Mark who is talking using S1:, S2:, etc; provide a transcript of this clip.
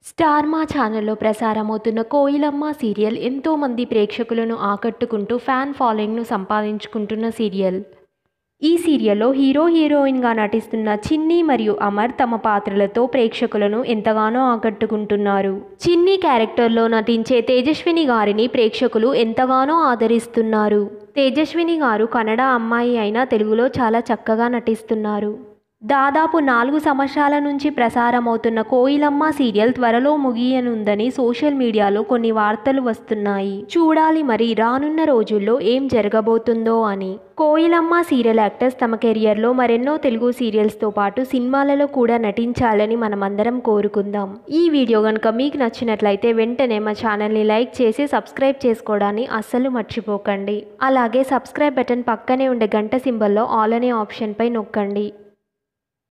S1: star మా ఛానల్లో ప్రసారమవుతున్న కోయిలమ్మ సీరియల్ ఎంతో మంది ప్రేక్షకులను ఆకట్టుకుంటూ ఫ్యాన్ ఫాలోయింగ్ను సంపాదించుకుంటున్న సీరియల్ ఈ సీరియల్లో హీరో హీరోయిన్గా నటిస్తున్న చిన్ని మరియు అమర్ తమ పాత్రలతో ప్రేక్షకులను ఎంతగానో ఆకట్టుకుంటున్నారు చిన్ని క్యారెక్టర్లో నటించే తేజస్విని గారిని ప్రేక్షకులు ఎంతగానో ఆదరిస్తున్నారు తేజస్విని గారు కన్నడ అమ్మాయి అయినా తెలుగులో చాలా చక్కగా నటిస్తున్నారు దాదాపు నాలుగు సంవత్సరాల నుంచి ప్రసారమవుతున్న కోయిలమ్మ సీరియల్ త్వరలో ముగియనుందని సోషల్ మీడియాలో కొన్ని వార్తలు వస్తున్నాయి చూడాలి మరి రానున్న రోజుల్లో ఏం జరగబోతుందో అని కోయిలమ్మ సీరియల్ యాక్టర్స్ తమ కెరియర్లో మరెన్నో తెలుగు సీరియల్స్తో పాటు సినిమాలలో కూడా నటించాలని మనమందరం కోరుకుందాం ఈ వీడియో కనుక మీకు నచ్చినట్లయితే వెంటనే మా ఛానల్ని లైక్ చేసి సబ్స్క్రైబ్ చేసుకోవడాన్ని అస్సలు మర్చిపోకండి అలాగే సబ్స్క్రైబ్ బటన్ పక్కనే ఉండే గంట సింబల్లో ఆల్ అనే ఆప్షన్పై నొక్కండి